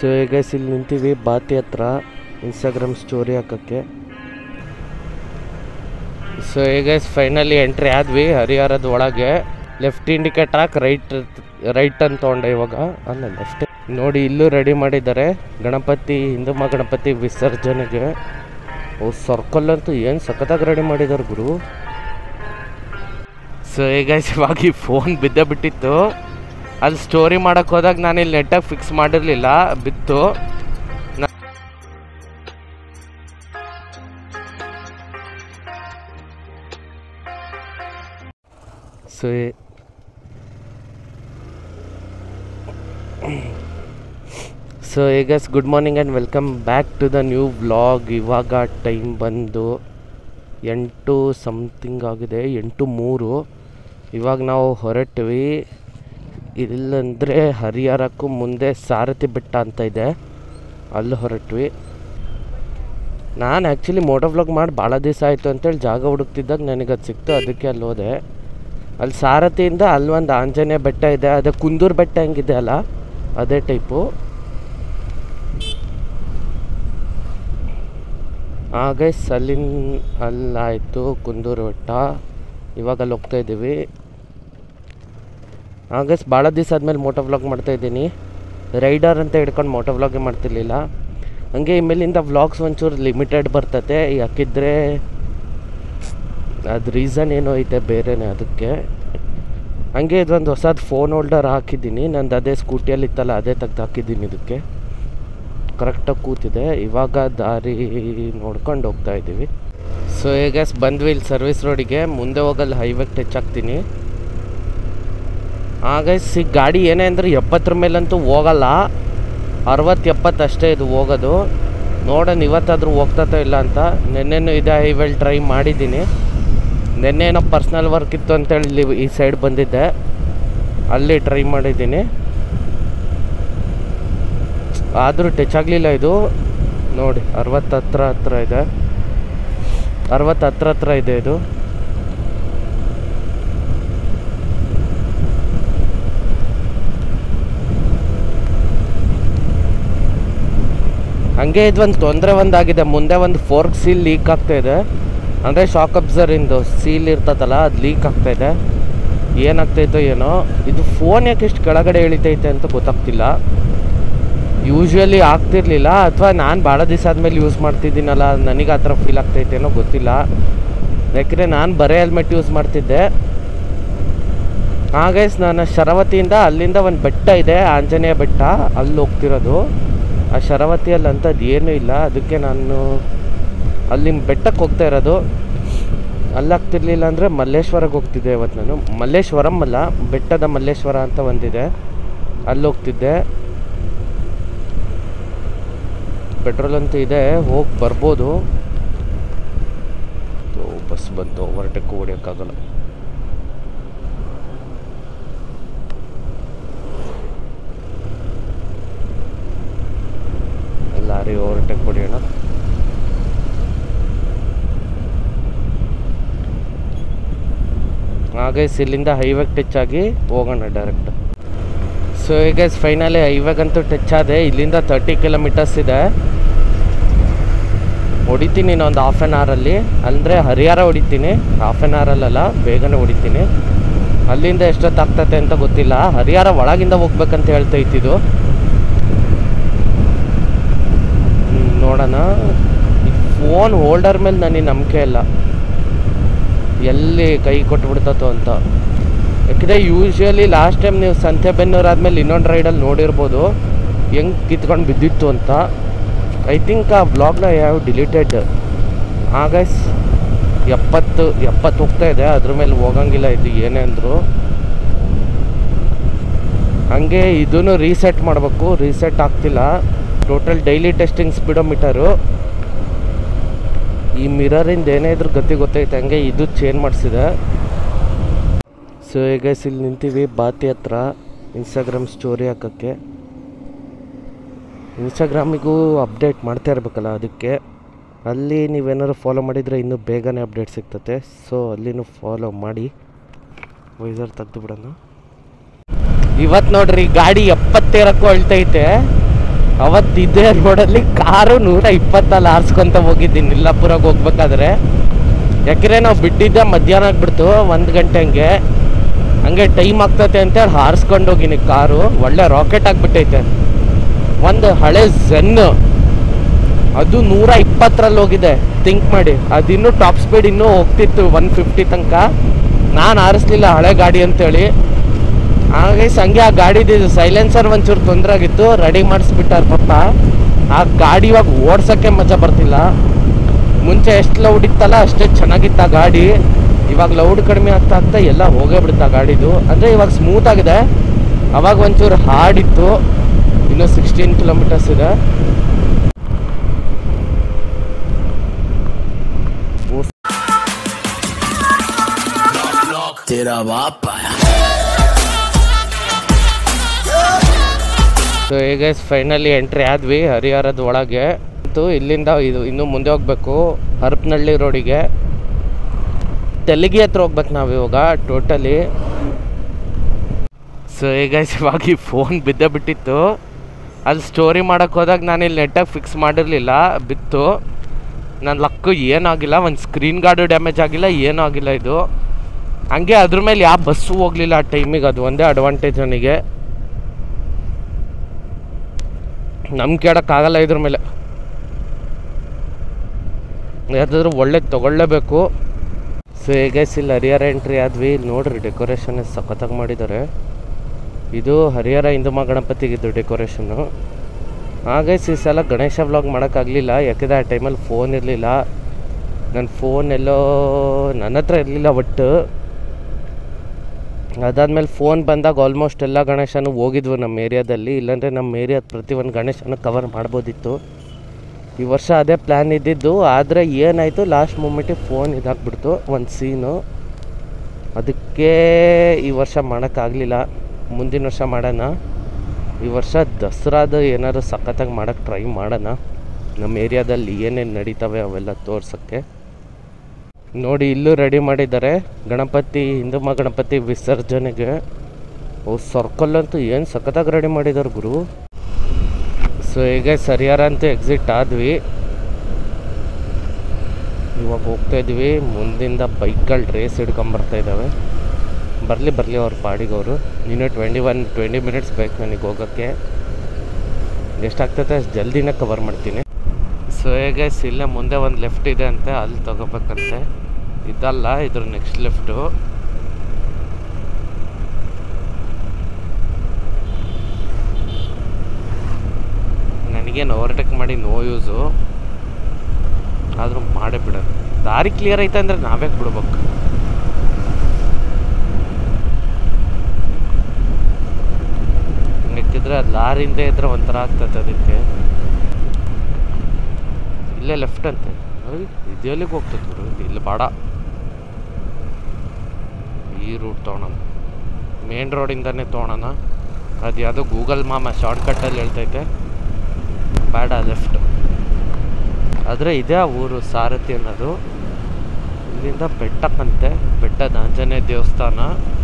so ಈಗ ಇಲ್ಲಿ ನಿಂತೀವಿ ಬಾತಿ ಹತ್ರ ಇನ್ಸ್ಟಾಗ್ರಾಮ್ ಸ್ಟೋರಿ ಹಾಕೋಕ್ಕೆ ಸೊ ಈಗ ಫೈನಲಿ ಎಂಟ್ರಿ ಆದ್ವಿ ಹರಿಹರದ ಒಳಗೆ ಲೆಫ್ಟ್ ಇಂಡಿಕೇಟ್ ಹಾಕಿ ರೈಟ್ ರೈಟ್ ಅಂತ ತೊಗೊಂಡೆ ಇವಾಗ ಅಲ್ಲ ಲೆಫ್ಟ್ ನೋಡಿ ಇಲ್ಲೂ ರೆಡಿ ಮಾಡಿದ್ದಾರೆ ಗಣಪತಿ ಹಿಂದೂ ಗಣಪತಿ ವಿಸರ್ಜನೆಗೆ ಓ ಸರ್ಕಲ್ ಅಂತೂ ಏನು ಸಖತ್ತಾಗಿ ರೆಡಿ ಮಾಡಿದ್ದಾರೆ ಗುರು ಸೊ ಈಗ ಇವಾಗ ಈ ಫೋನ್ ಬಿದ್ದ ಬಿಟ್ಟಿತ್ತು ಅಲ್ಲಿ ಸ್ಟೋರಿ ಮಾಡೋಕ್ಕೆ ಹೋದಾಗ ನಾನು ಇಲ್ಲಿ ನೆಟ್ಟಾಗಿ ಫಿಕ್ಸ್ ಮಾಡಿರಲಿಲ್ಲ ಬಿತ್ತು ನ- ಸೊ ಈ- ಸೊ ಈಗ good morning and welcome back to the new vlog ಇವಾಗ ಟೈಮ್ ಬಂದು ಎಂಟು ಸಮಥಿಂಗ್ ಆಗಿದೆ ಎಂಟು ಮೂರು ಇವಾಗ ನಾವು ಹೊರಟ್ವಿ ಇಲ್ಲಂದರೆ ಹರಿಹರಕ್ಕೂ ಮುಂದೆ ಸಾರಥಿ ಬೆಟ್ಟ ಅಂತ ಇದೆ ಅಲ್ಲಿ ಹೊರಟ್ವಿ ನಾನು ಆ್ಯಕ್ಚುಲಿ ಮೋಟೋ ವ್ಲಾಗ್ ಮಾಡಿ ಭಾಳ ದಿವಸ ಆಯಿತು ಅಂತೇಳಿ ಜಾಗ ಹುಡುಕ್ತಿದ್ದಾಗ ನನಗೆ ಅದು ಸಿಕ್ತು ಅದಕ್ಕೆ ಅಲ್ಲಿ ಹೋದೆ ಅಲ್ಲಿ ಸಾರಥಿಯಿಂದ ಅಲ್ಲಿ ಒಂದು ಆಂಜನೇಯ ಬೆಟ್ಟ ಇದೆ ಅದೇ ಕುಂದೂರು ಬೆಟ್ಟ ಹೆಂಗಿದೆ ಅಲ್ಲ ಅದೇ ಟೈಪು ಹಾಗೆ ಸಲಿನ್ ಅಲ್ಲಾಯಿತು ಕುಂದೂರು ಬೆಟ್ಟ ಇವಾಗ ಅಲ್ಲಿ ಹೋಗ್ತಾ ಇದ್ದೀವಿ ಹಾಗೆ ಭಾಳ ದಿವಸ ಆದಮೇಲೆ ಮೋಟೋ ವ್ಲಾಗ್ ಮಾಡ್ತಾ ಇದ್ದೀನಿ ರೈಡರ್ ಅಂತ ಹಿಡ್ಕೊಂಡು ಮೋಟೋ ವ್ಲಾಗೇ ಮಾಡ್ತಿರ್ಲಿಲ್ಲ ಹಂಗೆ ಇಮೇಲಿಂದ ವ್ಲಾಗ್ಸ್ ಒಂಚೂರು ಲಿಮಿಟೆಡ್ ಬರ್ತತೆ ಯಾಕಿದ್ರೆ ಅದು ರೀಸನ್ ಏನೋ ಐತೆ ಬೇರೆನೇ ಅದಕ್ಕೆ ಹಂಗೆ ಇದೊಂದು ಹೊಸದು ಫೋನ್ ಹೋಲ್ಡರ್ ಹಾಕಿದ್ದೀನಿ ನಂದು ಅದೇ ಸ್ಕೂಟಿಯಲ್ಲಿ ಇತ್ತಲ್ಲ ಅದೇ ತೆಗ್ದು ಹಾಕಿದ್ದೀನಿ ಇದಕ್ಕೆ ಕರೆಕ್ಟಾಗಿ ಕೂತಿದೆ ಇವಾಗ ದಾರಿ ನೋಡ್ಕೊಂಡು ಹೋಗ್ತಾ ಇದ್ದೀವಿ ಸೊ ಈಗ ಬಂದ್ವಿ ಇಲ್ಲಿ ಸರ್ವಿಸ್ ರೋಡಿಗೆ ಮುಂದೆ ಹೋಗಲ್ಲಿ ಹೈವೇಗೆ ಟಚ್ ಆಗ್ತೀನಿ ಆಗ ಸಿ ಗಾಡಿ ಏನೇ ಅಂದರೆ ಎಪ್ಪತ್ತರ ಮೇಲಂತೂ ಹೋಗಲ್ಲ ಅರವತ್ತು ಎಪ್ಪತ್ತು ಅಷ್ಟೇ ಇದು ಹೋಗೋದು ನೋಡೋಣ ಇವತ್ತಾದರೂ ಹೋಗ್ತತೋ ಇಲ್ಲ ಅಂತ ನೆನ್ನೆನೂ ಇದೇ ಹೈವೇಲಿ ಟ್ರೈ ಮಾಡಿದ್ದೀನಿ ನೆನ್ನೆ ಏನೋ ಪರ್ಸ್ನಲ್ ವರ್ಕ್ ಇತ್ತು ಅಂತೇಳಿ ಇಲ್ಲಿ ಈ ಸೈಡ್ ಬಂದಿದ್ದೆ ಅಲ್ಲಿ ಟ್ರೈ ಮಾಡಿದ್ದೀನಿ ಆದರೂ ಟಚ್ ಆಗಲಿಲ್ಲ ಇದು ನೋಡಿ ಅರವತ್ತು ಹತ್ರ ಹತ್ರ ಇದೆ ಅರವತ್ತು ಹತ್ರ ಹತ್ರ ಇದೆ ಇದು ಹಂಗೆ ಇದೊಂದು ತೊಂದರೆ ಒಂದಾಗಿದೆ ಮುಂದೆ ಒಂದು ಫೋರ್ಕ್ ಸೀಲ್ ಲೀಕ್ ಆಗ್ತಾ ಇದೆ ಅಂದರೆ ಶಾಕ್ ಅಬ್ಸರಿಂದು ಸೀಲ್ ಇರ್ತದಲ್ಲ ಅದು ಲೀಕ್ ಆಗ್ತಾ ಇದೆ ಏನಾಗ್ತೈತೋ ಏನೋ ಇದು ಫೋನ್ ಯಾಕೆ ಇಷ್ಟು ಕೆಳಗಡೆ ಇಳಿತೈತೆ ಅಂತ ಗೊತ್ತಾಗ್ತಿಲ್ಲ ಯೂಶ್ವಲಿ ಆಗ್ತಿರ್ಲಿಲ್ಲ ಅಥವಾ ನಾನು ಭಾಳ ದಿವಸ ಆದಮೇಲೆ ಯೂಸ್ ಮಾಡ್ತಿದ್ದೀನಲ್ಲ ನನಗೆ ಆ ಥರ ಫೀಲ್ ಆಗ್ತೈತೇನೋ ಗೊತ್ತಿಲ್ಲ ಯಾಕೆಂದರೆ ನಾನು ಬರೇ ಹೆಲ್ಮೆಟ್ ಯೂಸ್ ಮಾಡ್ತಿದ್ದೆ ಹಾಗೆ ನಾನು ಶರಾವತಿಯಿಂದ ಅಲ್ಲಿಂದ ಒಂದು ಬೆಟ್ಟ ಇದೆ ಆಂಜನೇಯ ಬೆಟ್ಟ ಅಲ್ಲಿ ಹೋಗ್ತಿರೋದು ಆ ಶರಾವತಿಯಲ್ಲಿ ಅಂಥದ್ದು ಏನೂ ಇಲ್ಲ ಅದಕ್ಕೆ ನಾನು ಅಲ್ಲಿ ಬೆಟ್ಟಕ್ಕೆ ಹೋಗ್ತಾ ಇರೋದು ಅಲ್ಲಿ ಆಗ್ತಿರ್ಲಿಲ್ಲ ಅಂದರೆ ಮಲ್ಲೇಶ್ವರಕ್ಕೆ ಹೋಗ್ತಿದ್ದೆ ಇವತ್ತು ನಾನು ಮಲ್ಲೇಶ್ವರಂ ಅಲ್ಲ ಬೆಟ್ಟದ ಮಲ್ಲೇಶ್ವರ ಅಂತ ಒಂದಿದೆ ಅಲ್ಲಿ ಹೋಗ್ತಿದ್ದೆ ಪೆಟ್ರೋಲ್ ಅಂತೂ ಇದೆ ಹೋಗಿ ಬರ್ಬೋದು ಓ, ಬಸ್ ಬಂತು ಓವರ್ಟೇಕ್ ಹೊಡಿಯೋಕ್ಕಾಗಲ್ಲ ಲಾರಿ ಓವರ್ಟೇಕ್ ಹೊಡಿಯೋಣ ಹಾಗೆ ಇಲ್ಲಿಂದ ಹೈವೇಗೆ ಟಚ್ ಆಗಿ ಹೋಗೋಣ ಡೈರೆಕ್ಟ್ ಸೊ ಈಗ ಫೈನಲಿ ಹೈವೇಗಂತೂ ಟಚ್ ಆದೆ ಇಲ್ಲಿಂದ ತರ್ಟಿ ಕಿಲೋಮೀಟರ್ಸ್ ಇದೆ ಹೊಡಿತೀನಿ ಇನ್ನೊಂದು ಹಾಫ್ ಆನ್ ಅವರಲ್ಲಿ ಅಂದರೆ ಹರಿಹರ ಹೊಡಿತೀನಿ ಹಾಫ್ ಆನ್ ಅವರಲ್ಲ ಬೇಗನೆ ಹೊಡಿತೀನಿ ಅಲ್ಲಿಂದ ಎಷ್ಟೊತ್ತು ಆಗ್ತತೆ ಅಂತ ಗೊತ್ತಿಲ್ಲ ಹರಿಹರ ಒಳಗಿಂದ ಹೋಗ್ಬೇಕಂತ ಹೇಳ್ತೈತಿದು ಹ್ಮ್, ನೋಡೋಣ ಈ ಫೋನ್ ಹೋಲ್ಡರ್ ಮೇಲೆ ನನಗೆ ನಂಬಿಕೆ ಇಲ್ಲ ಎಲ್ಲಿ ಕೈ ಕೊಟ್ಬಿಡ್ತತೋ ಅಂತ ಯಾಕಂದರೆ ಯೂಶ್ವಲಿ ಲಾಸ್ಟ್ ಟೈಮ್ ನೀವು ಸಂತೆಬೆನ್ನೂರು ಆದಮೇಲೆ ಇನ್ನೊಂದು ರೈಡಲ್ಲಿ ನೋಡಿರ್ಬೋದು ಹೆಂಗೆ ಕಿತ್ಕೊಂಡು ಬಿದ್ದಿತ್ತು ಅಂತ ಐ ಥಿಂಕ್ ಆ ಬ್ಲಾಗ್ನ ಯಾವ ಡಿಲೀಟೆಡ್ ಆಗ ಎಪ್ಪತ್ತು ಎಪ್ಪತ್ತು ಹೋಗ್ತಾ ಇದೆ ಅದ್ರ ಮೇಲೆ ಹೋಗಂಗಿಲ್ಲ ಇದು ಏನೇ ಅಂದರು ಹಂಗೆ ಇದನ್ನು ರೀಸೆಟ್ ಮಾಡಬೇಕು ರೀಸೆಟ್ ಆಗ್ತಿಲ್ಲ ಟೋಟಲ್ ಡೈಲಿ ಟೆಸ್ಟಿಂಗ್ ಸ್ಪೀಡೋಮೀಟರು ಈ ಮಿರರಿಂದ ಏನೇ ಇದ್ರ ಗತಿ ಗೊತ್ತೈತೆ ಹಂಗೆ ಇದು ಚೇಂಜ್ ಮಾಡಿಸಿದೆ ಸೊ ಈಗ ಇಲ್ಲಿ ನಿಂತೀವಿ ಬಾತಿ ಹತ್ರ ಇನ್ಸ್ಟಾಗ್ರಾಮ್ ಸ್ಟೋರಿ ಹಾಕೋಕ್ಕೆ ಇನ್ಸ್ಟಾಗ್ರಾಮಿಗೂ ಅಪ್ಡೇಟ್ ಮಾಡ್ತಾ ಇರಬೇಕಲ್ಲ ಅದಕ್ಕೆ ಅಲ್ಲಿ ನೀವೇನಾದ್ರು ಫಾಲೋ ಮಾಡಿದರೆ ಇನ್ನೂ ಬೇಗನೆ ಅಪ್ಡೇಟ್ ಸಿಗ್ತತೆ ಸೊ ಅಲ್ಲಿನೂ ಫಾಲೋ ಮಾಡಿ ವೈಸರ್ ತೆಗ್ದು ಬಿಡೋಣ ಇವತ್ತು ನೋಡ್ರಿ ಗಾಡಿ ಎಪ್ಪತ್ತೇರಕ್ಕೂ ಅಳ್ತೈತೆ ಅವತ್ತು ಇದೇ ರೋಡಲ್ಲಿ ಕಾರು ನೂರ ಇಪ್ಪತ್ತಲ್ಲಿ ಆರಿಸ್ಕೊಂತ ಹೋಗಿದ್ದೀನಿ ನಿಲ್ಲಾಪುರಕ್ಕೆ ಹೋಗ್ಬೇಕಾದ್ರೆ ಯಾಕೆಂದ್ರೆ ನಾವು ಬಿಟ್ಟಿದ್ದೆ ಮಧ್ಯಾಹ್ನ ಆಗ್ಬಿಡ್ತು ಒಂದು ಗಂಟೆ ಹಂಗೆ ಹಂಗೆ ಟೈಮ್ ಆಗ್ತೈತೆ ಅಂತೇಳಿ ಹಾರಿಸ್ಕೊಂಡು ಹೋಗಿನಿ ಕಾರು ಒಳ್ಳೆ ರಾಕೆಟ್ ಆಗಿಬಿಟ್ಟೈತೆ ಒಂದು ಹಳೆ ಝೆನ್ ಅದು ನೂರ ಇಪ್ಪತ್ತರಲ್ಲಿ ಹೋಗಿದೆ ಥಿಂಕ್ ಮಾಡಿ ಅದಿನ್ನೂ ಟಾಪ್ ಸ್ಪೀಡ್ ಇನ್ನೂ ಹೋಗ್ತಿತ್ತು ಒನ್ ಫಿಫ್ಟಿ ತನಕ ನಾನು ಆರಿಸ್ಲಿಲ್ಲ ಹಳೆ ಗಾಡಿ ಅಂತೇಳಿ ಹಾಗೆ ಸಂಗೆ ಆ ಗಾಡಿದು ಸೈಲೆನ್ಸರ್ ಒಂಚೂರು ತೊಂದರೆ ಆಗಿತ್ತು ರೆಡಿ ಮಾಡಿಸ್ಬಿಟ್ಟಾರ ಪಾಪ ಆ ಗಾಡಿ ಇವಾಗ ಓಡ್ಸೋಕ್ಕೆ ಮಜಾ ಬರ್ತಿಲ್ಲ ಮುಂಚೆ ಎಷ್ಟು ಲೌಡ್ ಇತ್ತಲ್ಲ ಅಷ್ಟೇ ಚೆನ್ನಾಗಿತ್ತು ಆ ಗಾಡಿ ಇವಾಗ ಲೌಡ್ ಕಡಿಮೆ ಆಗ್ತಾ ಆಗ್ತಾ ಎಲ್ಲ ಹೋಗೇ ಬಿಡುತ್ತೆ ಆ ಗಾಡಿದು ಅಂದರೆ ಇವಾಗ ಸ್ಮೂತ್ ಆಗಿದೆ ಅವಾಗ ಒಂಚೂರು ಹಾರ್ಡ್ ಇತ್ತು ಇನ್ನೂ ಸಿಕ್ಸ್ಟೀನ್ ಕಿಲೋಮೀಟರ್ಸ್ ಇದೆ तेरा बाप आया ಸೊ ಈಗ ಫೈನಲಿ ಎಂಟ್ರಿ ಆದ್ವಿ ಹರಿಹರದ ಒಳಗೆ ಮತ್ತು ಇಲ್ಲಿಂದ ಇದು ಇನ್ನೂ ಮುಂದೆ ಹೋಗ್ಬೇಕು ಹರಪನಹಳ್ಳಿ ರೋಡಿಗೆ ತೆಲಗಿ ಹತ್ರ ಹೋಗ್ಬೇಕು ನಾವು ಇವಾಗ ಟೋಟಲಿ ಸೊ ಈಗ ಇವಾಗ ಈ ಫೋನ್ ಬಿದ್ದೇ ಬಿಟ್ಟಿತ್ತು ಅಲ್ಲಿ ಸ್ಟೋರಿ ಮಾಡೋಕ್ಕೆ ಹೋದಾಗ ನಾನು ಇಲ್ಲಿ ನೆಟ್ಟಾಗಿ ಫಿಕ್ಸ್ ಮಾಡಿರಲಿಲ್ಲ ಬಿತ್ತು ನನ್ನ ಲಕ್ಕು ಏನಾಗಿಲ್ಲ ಒಂದು ಸ್ಕ್ರೀನ್ ಗಾರ್ಡು ಡ್ಯಾಮೇಜ್ ಆಗಿಲ್ಲ ಏನೂ ಆಗಿಲ್ಲ ಇದು ಹಂಗೆ ಅದ್ರ ಮೇಲೆ ಯಾವ ಬಸ್ಸು ಹೋಗಲಿಲ್ಲ ಆ ಟೈಮಿಗೆ ಅದು ಒಂದೇ ಅಡ್ವಾಂಟೇಜ್ ನನಗೆ ನಂಬಿಕೆ ಆಡೋಕ್ಕಾಗಲ್ಲ ಇದ್ರ ಮೇಲೆ ಯಾವ್ದಾದ್ರು ಒಳ್ಳೇದು ತೊಗೊಳ್ಳೇಬೇಕು ಸೊ ಹೇಗೆ ಇಲ್ಲಿ ಹರಿಹರ ಎಂಟ್ರಿ ಆದ್ವಿ ಇಲ್ಲಿ ನೋಡ್ರಿ ಡೆಕೋರೇಷನ್ ಸಖತ್ತಾಗಿ ಮಾಡಿದ್ದಾರೆ ಇದು ಹರಿಹರ ಹಿಂದೂ ಗಣಪತಿಗಿದ್ದು ಡೆಕೋರೇಷನ್ನು ಹಾಗೆ ಈ ಸಲ ಗಣೇಶ ವ್ಲಾಗ್ ಮಾಡೋಕ್ಕಾಗಲಿಲ್ಲ ಯಾಕೆಂದರೆ ಆ ಟೈಮಲ್ಲಿ ಫೋನ್ ಇರಲಿಲ್ಲ ನನ್ನ ಫೋನ್ ಎಲ್ಲೋ ನನ್ನ ಹತ್ರ ಇರಲಿಲ್ಲ ಒಟ್ಟು ಅದಾದ್ಮೇಲೆ ಫೋನ್ ಬಂದಾಗ ಆಲ್ಮೋಸ್ಟ್ ಎಲ್ಲ ಗಣೇಶನೂ ಹೋಗಿದ್ವು ನಮ್ಮ ಏರಿಯಾದಲ್ಲಿ ಇಲ್ಲಾಂದರೆ ನಮ್ಮ ಏರಿಯಾದ ಪ್ರತಿ ಒಂದು ಗಣೇಶನ ಕವರ್ ಮಾಡ್ಬೋದಿತ್ತು ಈ ವರ್ಷ ಅದೇ ಪ್ಲ್ಯಾನ್ ಇದ್ದಿದ್ದು ಆದರೆ ಏನಾಯಿತು ಲಾಸ್ಟ್ ಮೂಮೆಂಟಿಗೆ ಫೋನ್ ಇದಾಗ್ಬಿಡ್ತು ಒಂದು ಸೀನು ಅದಕ್ಕೆ ಈ ವರ್ಷ ಮಾಡೋಕ್ಕಾಗಲಿಲ್ಲ ಮುಂದಿನ ವರ್ಷ ಮಾಡೋಣ ಈ ವರ್ಷ ದಸರಾದ ಏನಾದ್ರು ಸಖತ್ತಾಗಿ ಮಾಡೋಕ್ಕೆ ಟ್ರೈ ಮಾಡೋಣ ನಮ್ಮ ಏರಿಯಾದಲ್ಲಿ ಏನೇನು ನಡೀತವೆ ಅವೆಲ್ಲ ತೋರ್ಸೋಕ್ಕೆ ನೋಡಿ ಇಲ್ಲೂ ರೆಡಿ ಮಾಡಿದ್ದಾರೆ ಗಣಪತಿ ಹಿಂದೂಮ ಗಣಪತಿ ವಿಸರ್ಜನೆಗೆ ಓ ಸರ್ಕಲ್ ಅಂತೂ ಏನು ಸಖತ್ತಾಗಿ ರೆಡಿ ಮಾಡಿದ್ದಾರೆ ಗುರು ಸೊ ಈಗ ಸರಿಯಾರ ಅಂತೂ ಎಕ್ಸಿಟ್ ಆದ್ವಿ ಇವಾಗ ಹೋಗ್ತಾ ಇದ್ವಿ ಮುಂದಿಂದ ಬೈಕ್ಗಳು ರೇಸ್ ಹಿಡ್ಕೊಂಬರ್ತಾ ಇದ್ದಾವೆ ಬರಲಿ ಬರಲಿ ಅವ್ರ ಪಾಡಿಗೆ ಅವರು ಇನ್ನೂ ಟ್ವೆಂಟಿ ಒನ್ ಟ್ವೆಂಟಿ ಮಿನಿಟ್ಸ್ ಬೇಕು ನನಗೆ ಹೋಗೋಕ್ಕೆ ಎಷ್ಟಾಗ್ತೈತೆ ಅಷ್ಟು ಜಲ್ದಿನೇ ಕವರ್ ಮಾಡ್ತೀನಿ ಸೊ ಹೇಗೆ ಇಲ್ಲೇ ಮುಂದೆ ಒಂದು ಲೆಫ್ಟ್ ಇದೆ ಅಂತೆ ಅಲ್ಲಿ ತಗೋಬೇಕಂತೆ ಇದಲ್ಲ ಇದ್ರ ನೆಕ್ಸ್ಟ್ ಲೆಫ್ಟು ನನಗೇನು ಓವರ್ಟೇಕ್ ಮಾಡಿ ನೋ ಯೂಸು ಆದರೂ ಮಾಡೇ ಬಿಡೋದು ದಾರಿ ಕ್ಲಿಯರ್ ಐತೆ ಅಂದರೆ ನಾವೇ ಬಿಡ್ಬೇಕು ಯಾಕಿದ್ರೆ ಅದು ಲಾರಿಂದ ಇದ್ರೆ ಒಂಥರ ಆಗ್ತದೆ ಅದಕ್ಕೆ ಇಲ್ಲೇ ಲೆಫ್ಟ್ ಅಂತೆ ಇದು ಎಲ್ಲಿಗೆ ಹೋಗ್ತದೆ ಗುರು ಇದು ಇಲ್ಲಿ ಬೇಡ ಈ ರೂಟ್ ತೊಗೊಳೋಣ ಮೇನ್ ರೋಡಿಂದನೇ ತೊಗೊಳೋಣ ಅದು ಯಾವುದೋ ಗೂಗಲ್ ಮಾಮ ಶಾರ್ಟ್ಕಟ್ಟಲ್ಲಿ ಹೇಳ್ತೈತೆ ಬೇಡ ಲೆಫ್ಟ್ ಆದರೆ ಇದೇ ಆ ಊರು ಸಾರಥಿ ಅನ್ನೋದು ಇಲ್ಲಿಂದ ಬೆಟ್ಟಕ್ಕಂತೆ ಬೆಟ್ಟದ ಆಂಜನೇಯ ದೇವಸ್ಥಾನ